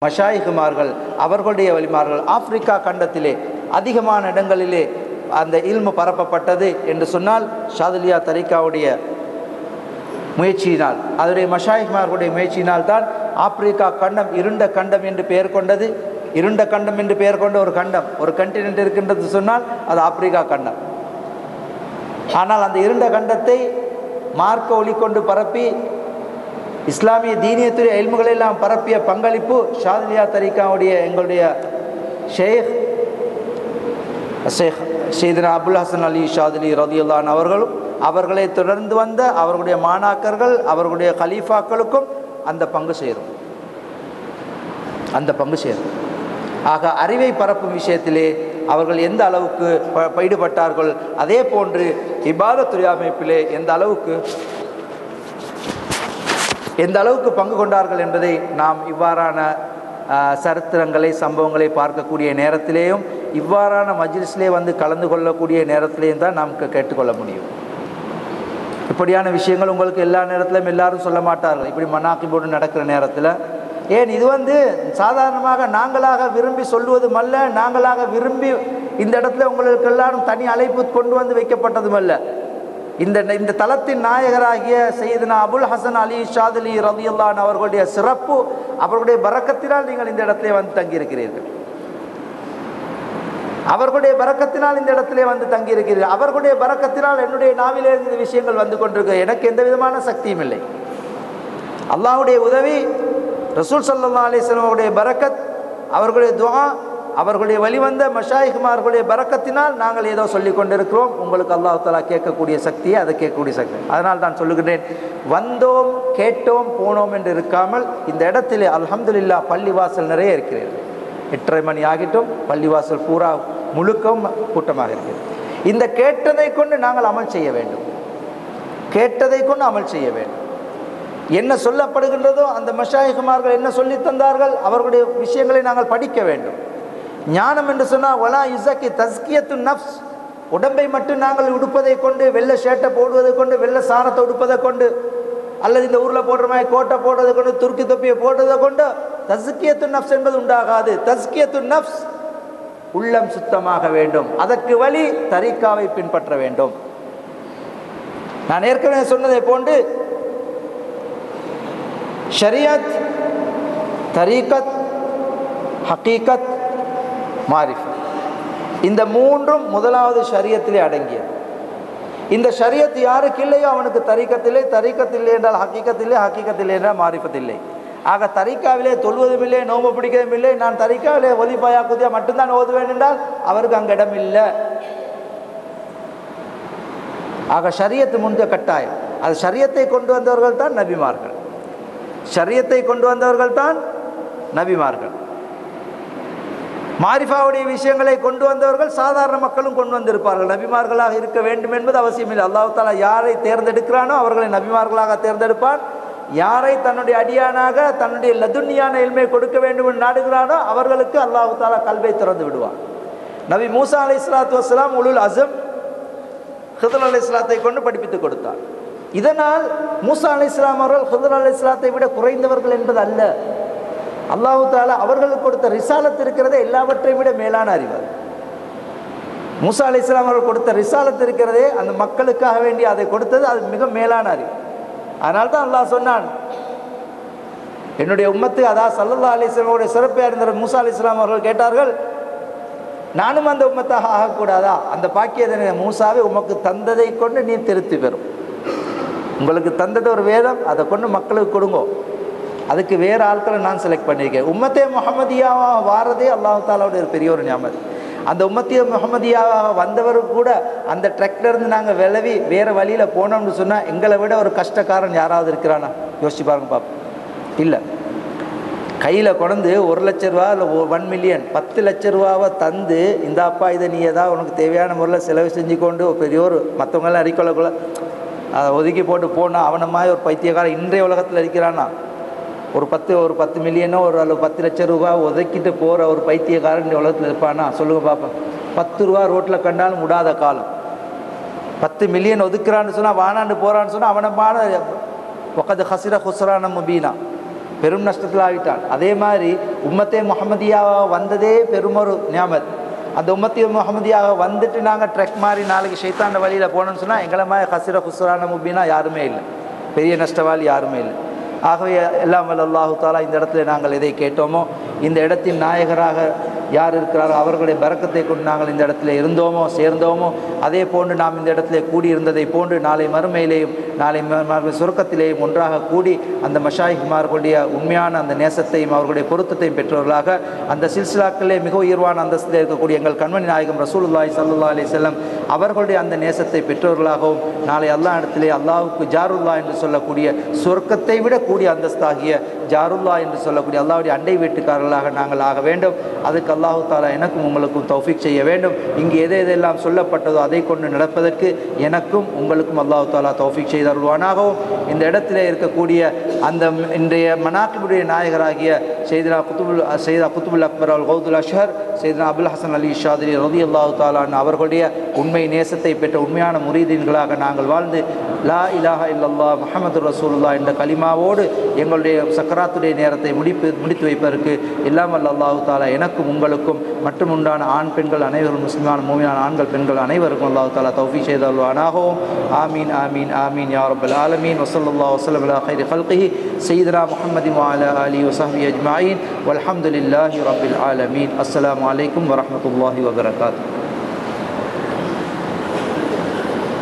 மஷாயிகுமார்கள் அவர்களுடைய வழிமார்கள் ஆப்பிரிக்கா கண்டத்திலே அதிகமான இடங்களிலே அந்த இல்மு பரப்பப்பட்டது என்று சொன்னால் ஷாதுலியா தரிகாவுடைய முயற்சியினால் அதனுடைய மஷாயிகுமார்களுடைய முயற்சியினால் தான் ஆப்பிரிக்கா கண்டம் இருண்ட கண்டம் என்று பெயர் கொண்டது இருண்ட கண்டம் என்று பெயர் கொண்ட ஒரு கண்டம் ஒரு கண்டினென்ட் இருக்கின்றது சொன்னால் அது ஆப்பிரிக்கா கண்டம் ஆனால் அந்த இருண்ட கண்டத்தை மார்க்க ஒளி கொண்டு பரப்பி இஸ்லாமிய தீனியத்துறை எல்முகளை எல்லாம் பரப்பிய பங்களிப்பு ஷாதிலியா தரிகாவுடைய எங்களுடைய ஷேக் ஷேக் ஷெய்தனா அபுல் ஹசன் அலி ஷாதிலி ரதியுல்லான் அவர்களும் அவர்களை தொடர்ந்து வந்த அவர்களுடைய மாணாக்கர்கள் அவர்களுடைய கலீஃபாக்களுக்கும் அந்த பங்கு சேரும் அந்த பங்கு சேரும் ஆக அறிவை பரப்பும் விஷயத்திலே அவர்கள் எந்த அளவுக்கு ப- ஈடுபட்டார்கள் அதே போன்று இபாதத்துறை அமைப்பிலே எந்த அளவுக்கு எந்த அளவுக்கு பங்கு கொண்டார்கள் என்பதை நாம் இவ்வாறான ஆஹ், சரித்திரங்களை சம்பவங்களை பார்க்கக்கூடிய நேரத்திலேயும் இவ்வாறான மஜ்லிஸ்லே வந்து கலந்து கொள்ளக்கூடிய நேரத்திலேயும் தான் நாம் கே- கேட்டுக்கொள்ள முடியும் இப்படியான விஷயங்கள் உங்களுக்கு எல்லா நேரத்திலும் எல்லாரும் சொல்ல மாட்டார்கள் இப்படி மன்னாக்கி போட்டு நடக்கிற நேரத்தில் ஏன் இது வந்து சாதாரணமாக நாங்களாக விரும்பி சொல்லுவதும் அல்ல நாங்களாக விரும்பி இந்த இடத்துல உங்களுக்கு எல்லாரும் தனி அழைப்பு கொண்டு வந்து வைக்கப்பட்டதும் அல்ல இந்த இந்த தலத்தின் நாயகராகிய செய்தனா அபுல் ஹசன் அலி ஷாதுலி ரதியுல்லான் அவர்களுடைய சிறப்பு அவர்களுடைய பரக்கத்தினால் நீங்கள் இந்த இடத்துல வந்து தங்கியிருக்கிறீர்கள் அவர்களுடைய பரக்கத்தினால் இந்த இடத்திலே வந்து தங்கியிருக்கிறீர்கள் அவர்களுடைய பரக்கத்தினால் என்னுடைய நாவிலே இந்த விஷயங்கள் வந்து கொண்டிருக்கு எனக்கு எந்த விதமான சக்தியும் இல்லை அல்லாஹ்வுடைய உதவி ரசூல் சல்லா அலிஸ்லாம் அவருடைய பரக்கத் அவர்களுடைய துஆ அவர்களுடைய வழிவந்த மஷாயிகுமார்களுடைய பரக்கத்தினால் நாங்கள் ஏதோ சொல்லிக் கொண்டிருக்கிறோம் உங்களுக்கு அல்லாஹ் தஆலா கேட்கக்கூடிய சக்தியை அதை கேட்கக்கூடிய சக்தி அதனால் நான் சொல்லுகின்றேன் வந்தோம் கேட்டோம் போனோம் என்று இருக்காமல் இந்த இடத்திலே அல்ஹம்துலில்லாஹ் பள்ளிவாசல் நிறைய இருக்கிறது எட்டரை மணி ஆகிட்டும் பள்ளிவாசல் பூரா முழுக்கவும் கூட்டமாக இருக்கிறது இந்த கேட்டதை கொண்டு நாங்கள் அமல் செய்ய வேண்டும் கேட்டதை கொண்டு அமல் செய்ய வேண்டும் என்ன சொல்லப்படுகின்றதோ அந்த மஷாயிகுமார்கள் என்ன சொல்லி தந்தார்கள் அவர்களுடைய விஷயங்களை நாங்கள் படிக்க வேண்டும் ஞானம் என்று சொன்னால் வலா இசக்கி தஸ்கியத்து நஃப்ஸ் உடம்பை மட்டும் நாங்கள் உடுப்பதை கொண்டு வெள்ளை ஷர்ட்டை போடுவதை கொண்டு வெள்ளை சாணத்தை உடுப்பதை கொண்டு அல்லது இந்த ஊரில் போடுற மாதிரி கோட்டை போடுறதை கொண்டு துருக்கி தொப்பியை போடுறதை கொண்டு தஸ்கியத்து நஃப்ஸ் என்பது உண்டாகாது தஸ்கியத்து நஃப்ஸ் உள்ளம் சுத்தமாக வேண்டும் அதற்கு வழி தரிக்காவை பின்பற்ற வேண்டும் நான் ஏற்கனவே சொன்னதை போன்று ஷரியத் தரீகத் ஹக்கீகத் மாரிஃப் இந்த மூன்றும் முதலாவது ஷரியத்திலே அடங்கியது இந்த ஷரியத் யாருக்கு இல்லையோ அவனுக்கு தரீக்கத்தில்லை தரீக்கத்தில்லை என்றால் ஹக்கீக்கத்தில்லை ஹக்கீக்கத்தில்லை என்றால் மாரிஃபத்தில்லை ஆக தரிக்காவிலே தொழுவதும் இல்லை நோம்பு பிடிக்கிறதும் இல்லை நான் தரிக்காவிலே ஒலிபாயா குதியா மட்டும்தான் ஓதுவேன் என்றால் அவருக்கு அங்கே இடம் இல்லை ஆக ஷரியத்து முந்த கட்டாயம் அது ஷரியத்தை கொண்டு வந்தவர்கள் தான் நபிமார்கள் ஷரியத்தை கொண்டு வந்தவர்கள் தான் நபிமார்கள் மாரிஃபாவுடைய விஷயங்களை கொண்டு வந்தவர்கள் சாதாரண மக்களும் கொண்டு வந்திருப்பார்கள் நபிமார்களாக இருக்க வேண்டும் என்பது அவசியமில்லை அல்லாஹ் தாலா யாரை தேர்ந்தெடுக்கிறானோ அவர்களை நபிமார்களாக தேர்ந்தெடுப்பான் யாரை தன்னுடைய அடியானாக தன்னுடைய லதுன்னியான எல்மை கொடுக்க வேண்டும் என்று நாடுகிறானோ அவர்களுக்கு அல்லாஹ் தாலா கல்வை திறந்து விடுவான் நபி மூசா அலை இஸ்லாத்து வஸ்லாம் உலுல் அசம் ஹிதர் அலி இஸ்லாத்தை கொண்டு படிப்பித்துக் கொடுத்தார் இதனால் மூசா அலி இஸ்லாம் அவர்கள் ஹிதர் அலி இஸ்லாத்தை விட குறைந்தவர்கள் என்பது அல்ல அல்லாஹு தாலா அவர்களுக்கு கொடுத்த ரிசாலத் இருக்கிறதே எல்லாவற்றையும் விட மேலான அறிவு அது. மூசா அலி இஸ்லாம் அவர்கள் கொடுத்த ரிசாலத் இருக்கிறதே அந்த மக்களுக்காக வேண்டி அதை கொடுத்தது அது மிக மேலான அறிவு அதனால தான் அல்லாஹ் சொன்னான் என்னுடைய உம்மத்து அதாவது சல்லல்லா அலி இஸ்லாமுடைய சிறப்பை அறிந்த மூசா அலி இஸ்லாம் அவர்கள் கேட்டார்கள் நானும் அந்த உம்மத்தாக ஆகக்கூடாதா அந்த பாக்கியதனை மூசாவை உமக்கு தந்ததை கொண்டு நீ திருத்தி பெறும் உங்களுக்கு தந்தது ஒரு வேதம் அதை கொண்டு மக்களுக்கு கொடுங்கோ அதுக்கு வேறு ஆட்களை நான் செலக்ட் பண்ணியிருக்கேன் உம்மத்தே முகமதியாவாக வாரதே அல்லாஹ் தாலாவுடைய ஒரு பெரிய ஒரு ஞாபகம் அந்த உம்மத்திய முகமதியாவாக வந்தவருக்கு கூட அந்த ட்ரக்ல இருந்து நாங்கள் விளவி வேறு வழியில் போனோம்னு சொன்னால் எங்களை விட ஒரு கஷ்டக்காரன் யாராவது இருக்கிறானா யோசிச்சு பாருங்க பாப்போம் இல்லை கையில் கொண்டு ஒரு லட்ச ரூபா இல்லை ஒன் மில்லியன் பத்து லட்ச ரூபாவை தந்து இந்தாப்பா இதை நீ ஏதாவது உனக்கு தேவையான முறையில் செலவு செஞ்சு கொண்டு ஒரு பெரிய ஒரு மற்றவங்களாம் அறிக்கொள்ளக்குள்ள அதை ஒதுக்கி போட்டு போனால் அவனை மாதிரி ஒரு பைத்தியக்காரன் இன்றைய உலகத்தில் இருக்கிறானா ஒரு பத்து ஒரு பத்து மில்லியனோ ஒரு அல்லது பத்து லட்ச ரூபா ஒதுக்கிட்டு போகிற ஒரு பைத்தியக்காரன் இந்த உலகத்தில் இருப்பானா சொல்லுங்கள் பார்ப்போம் பத்து ரூபா ரோட்டில் கண்டாலும் விடாத காலம் பத்து மில்லியன் ஒதுக்குறான்னு சொன்னால் வானாண்டு போகிறான்னு சொன்னால் அவனை மான பக்கத்து ஹசிர ஹுஸ்ரான முபீனா பெரும் நஷ்டத்தில் ஆகிட்டான் அதே மாதிரி உம்மத்தே முகமதியாவாக வந்ததே பெருமொரு ஞாபகம் அந்த உம்மத்தி முகமதியாக வந்துட்டு நாங்கள் ட்ரெக் மாதிரி நாளைக்கு ஷைத்தாண்ட வழியில் போனோம்னு சொன்னால் எங்களை மாதிரி ஹசிர ஹுசுரான முபினா யாருமே இல்லை பெரிய நஷ்டவாளி யாருமே இல்லை ஆகவே எல்லாம் வல்ல அல்லாஹு தாலா இந்த இடத்துல நாங்கள் எதை கேட்டோமோ இந்த இடத்தின் நாயகராக யார் இருக்கிறாரோ அவர்களுடைய பறக்கத்தை கொண்டு நாங்கள் இந்த இடத்துல இருந்தோமோ சேர்ந்தோமோ அதே போன்று நாம் இந்த இடத்துல கூடியிருந்ததை போன்று நாளை மறுமையிலேயும் நாளை ம- மறு சுருக்கத்திலேயும் ஒன்றாக கூடி அந்த மஷாயிகுமார்களுடைய உண்மையான அந்த நேசத்தையும் அவர்களுடைய பொருத்தத்தையும் பெற்றவர்களாக அந்த சில்சிலாக்களே மிக உயர்வான அந்தஸ்தில் இருக்கக்கூடிய எங்கள் கண்மணி நாயகம் ரசூலுல்லாஹி ஸல்லல்லாஹு அலைஹி வஸல்லம் அவர்களுடைய அந்த நேசத்தை பெற்றவர்களாகவும் நாளை அல்லாஹ் இடத்திலே அல்லாஹ்வுக்கு ஜாருல்லா என்று சொல்லக்கூடிய சொர்க்கத்தை விட கூடிய அந்தஸ்தாகிய ஜாருல்லா என்று சொல்லக்கூடிய அல்லாஹ்வுடைய அண்டை வீட்டுக்காரர்களாக நாங்கள் ஆக வேண்டும் அதுக்கு அல்லாஹு தாலா எனக்கும் உங்களுக்கும் தௌஃபீக் செய்ய வேண்டும் இங்கு எது எதெல்லாம் சொல்லப்பட்டதோ அதை கொண்டு நடப்பதற்கு எனக்கும் உங்களுக்கும் அல்லாஹு தாலா தௌஃபீக் செய்து அருள்வானாகவும் இந்த இடத்திலே இருக்கக்கூடிய அந்த இன்றைய மனாக்கிபுடைய நாயகராகிய செய்தினா குத்துபுல் செய்தா குத்துபுல் அக்பர் அல் கௌதுல் அஷ்ஹர் செய்தினா அபுல் ஹசன் அலி ஷாதிரி ரதி அல்லாஹு தாலான் அவர்களுடைய உண்மை நேசத்தை பெற்ற உண்மையான முரீதீன்களாக நாங்கள் வாழ்ந்து லா இலாஹா இல்லல்லா முஹம்மது ரசூலுல்லா என்ற கலிமாவோடு எங்களுடைய சக்கராத்துடைய நேரத்தை முடிப்பு முடித்து வைப்பதற்கு எல்லாம் வல்ல அல்லாஹு தாலா எனக்கும் உங்களுக்கும் மற்றும் உண்டான ஆண் பெண்கள் அனைவரும் முஸ்லிமான மூமியான ஆண்கள் பெண்கள் அனைவருக்கும் அல்லாஹு தாலா தௌஃபி செய்தல்வானாகவும் ஆமீன் ஆமீன் ஆமீன் யா ரப்பல் ஆலமீன் வசல்லா வசலம் அலா خير خلقه سيدنا محمد وعلى آله وصحبه أجمعين والحمد لله رب العالمين السلام عليكم ورحمة الله وبركاته